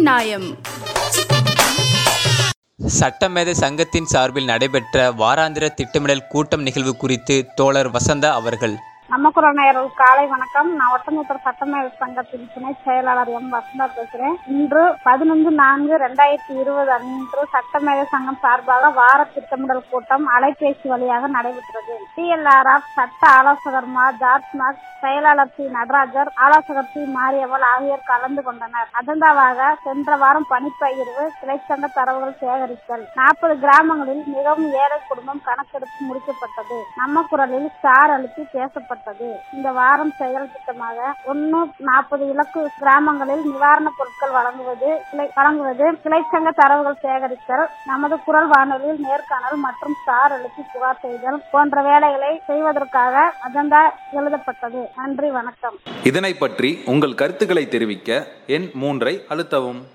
நியாயம் சட்டமேதை சங்கத்தின் சார்பில் நடைபெற்ற வாராந்திர திட்டமிடல் கூட்டம் நிகழ்வு குறித்து தோழர் வசந்தா அவர்கள் நமக்குற நேயர்கள் காலை வணக்கம் நான் ஒட்டமுத்தர் சட்டமேதை சங்கத்தின் துணை செயலாளர் எம் வசந்தா பேசுகிறேன் இன்று பதினொன்று நான்கு ரெண்டாயிரத்தி இருபது அன்று சட்டமேதை சங்கம் சார்பாக வார திட்டமிடல் கூட்டம் அலைபேசி வழியாக நடைபெற்றது டிஎல்ஆர்எஃப் சட்ட ஆலோசகர் மா ஜார்ஜ் மார்க் செயலாளர் சி நடராஜர் ஆலோசகர் சி மாரியவள் ஆகியோர் கலந்து கொண்டனர் அதந்தாவாக சென்ற வாரம் பணிப்பகிர்வு கிளைச்சங்க தரவுகள் சேகரித்தல் நாற்பது கிராமங்களில் மிகவும் ஏழை குடும்பம் கணக்கெடுப்பு முடிக்கப்பட்டது நம்ம குரலில் ஸ்டார் அழுத்தி பேசப்பட்டது இந்த வாரம் செயல் திட்டமாக ஒன்னு நாற்பது இலக்கு கிராமங்களில் நிவாரணப் பொருட்கள் வழங்குவது கிளை- வழங்குவது கிளைச்சங்க தரவுகள் சேகரித்தல் நமது குரல் வானொலியில் நேர்காணல் மற்றும் ஸ்டார் அழுத்தி புகார் செய்தல் போன்ற வேலைகளை செய்வதற்காக அஜெண்டா எழுதப்பட்டது நன்றி வணக்கம் இதனை பற்றி உங்கள் கருத்துக்களை தெரிவிக்க எண் மூன்றை அழுத்தவும்